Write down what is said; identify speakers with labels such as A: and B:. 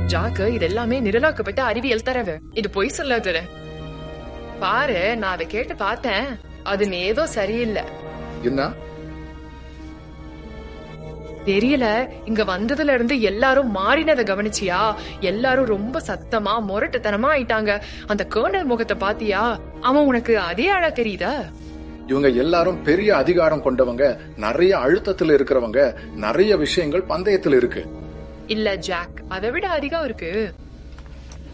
A: jack இது எல்லாமே நிரலாக்கப்பட்ட அறிவியல் தரவு இது பொய் சொல்லாத பாரு நான் அதை கேட்டு பார்த்தேன் அது ஏதோ சரியில்லை
B: என்ன
A: தெரியல இங்க வந்ததுல இருந்து எல்லாரும் மாறினத கவனிச்சியா எல்லாரும் ரொம்ப சத்தமா முரட்டுத்தனமா ஆயிட்டாங்க அந்த கேர்னல் முகத்தை பாத்தியா அவன் உனக்கு அதே ஆளா தெரியுதா
B: இவங்க எல்லாரும் பெரிய அதிகாரம் கொண்டவங்க நிறைய அழுத்தத்துல இருக்கிறவங்க நிறைய விஷயங்கள் பந்தயத்துல இருக்கு
A: இல்ல ஜாக் அதை விட அதிகம் இருக்கு